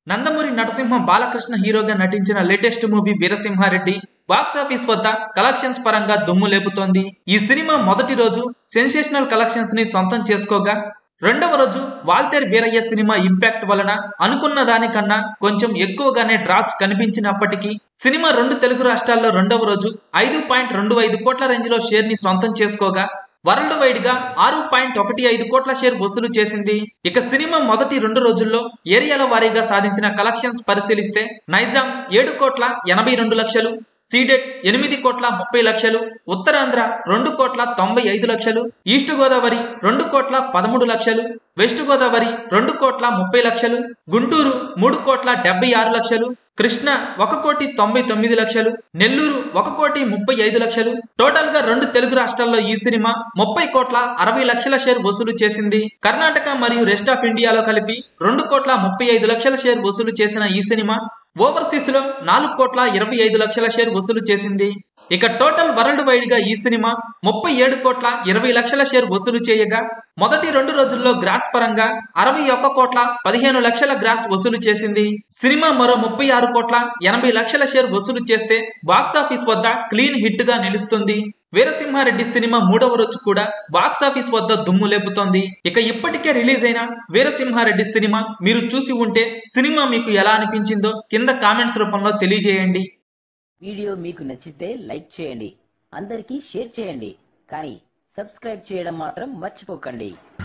నందమూరి నరసింహ బాలకృష్ణ హీరోగా నటించిన latest movie Veera Simha Reddy box office వద్ద కలెక్షన్స్ పరంగా దుమ్ము లేపుతోంది ఈ సినిమా మొదటి రోజు సెన్సేషనల్ కలెక్షన్స్ ని సొంతం చేసుకోగా రెండవ రోజు వాల్తేర్ వీరయ్య సినిమా ఇంపాక్ట్ వలన అనుకున్న దానికన్నా కొంచెం ఎక్కువగానే డ్రాప్స్ కనిపించినప్పటికీ సినిమా రెండు తెలుగు రాష్ట్రాల్లో రెండవ రోజు ఐదు పాయింట్ రెండు ఐదు కోట్ల రేంజ్ లో షేర్ ని సొంతం చేసుకోగా వరల్డ్ వైడ్ గా ఆరు పాయింట్ ఒకటి ఐదు కోట్ల షేర్ వసూలు చేసింది ఇక సినిమా మొదటి రెండు రోజుల్లో ఏరియాల వారీగా సాధించిన కలెక్షన్స్ పరిశీలిస్తే నైజాం ఏడు కోట్ల ఎనభై రెండు లక్షలు సీడెట్ ఎనిమిది కోట్ల ముప్పై లక్షలు ఉత్తరాంధ్ర రెండు కోట్ల తొంభై ఐదు లక్షలు ఈస్ట్ గోదావరి రెండు కోట్ల పదమూడు లక్షలు వెస్ట్ గోదావరి రెండు కోట్ల ముప్పై లక్షలు గుంటూరు మూడు కోట్ల డెబ్బై ఆరు లక్షలు కృష్ణ ఒక కోటి తొంభై తొమ్మిది లక్షలు నెల్లూరు ఒక కోటి ముప్పై ఐదు లక్షలు టోటల్ గా రెండు తెలుగు రాష్ట్రాల్లో ఈ సినిమా ముప్పై కోట్ల అరవై లక్షల షేర్ వసూలు చేసింది కర్ణాటక మరియు రెస్ట్ ఆఫ్ ఇండియాలో కలిపి రెండు కోట్ల ముప్పై ఐదు లక్షల షేర్ వసూలు చేసిన ఈ సినిమా ఓవర్సీస్ లో నాలుగు కోట్ల ఇరవై ఐదు లక్షల షేర్ వసూలు చేసింది ఇక టోటల్ వరల్డ్ వైడ్ గా ఈ సినిమా ముప్పై ఏడు కోట్ల ఇరవై లక్షల షేర్ వసూలు చేయగా మొదటి రెండు రోజుల్లో గ్రాస్ పరంగా అరవై ఒక్క కోట్ల పదిహేను లక్షల గ్రాస్ వసూలు చేసింది సినిమా మరో ముప్పై ఆరు కోట్ల ఎనభై లక్షల షేర్ వసూలు చేస్తే బాక్సాఫీస్ వద్ద క్లీన్ హిట్ గా నిలుస్తుంది వీరసింహారెడ్డి సినిమా మూడవ రోజు కూడా బాక్సాఫీస్ వద్ద దుమ్ము లేపుతోంది ఇక ఇప్పటికే రిలీజ్ అయిన వీరసింహారెడ్డి సినిమా మీరు చూసి ఉంటే సినిమా మీకు ఎలా అనిపించిందో కింద కామెంట్స్ రూపంలో తెలియజేయండి వీడియో మీకు నచ్చితే లైక్ చేయండి అందరికీ షేర్ చేయండి కానీ సబ్స్క్రైబ్ చేయడం మాత్రం మర్చిపోకండి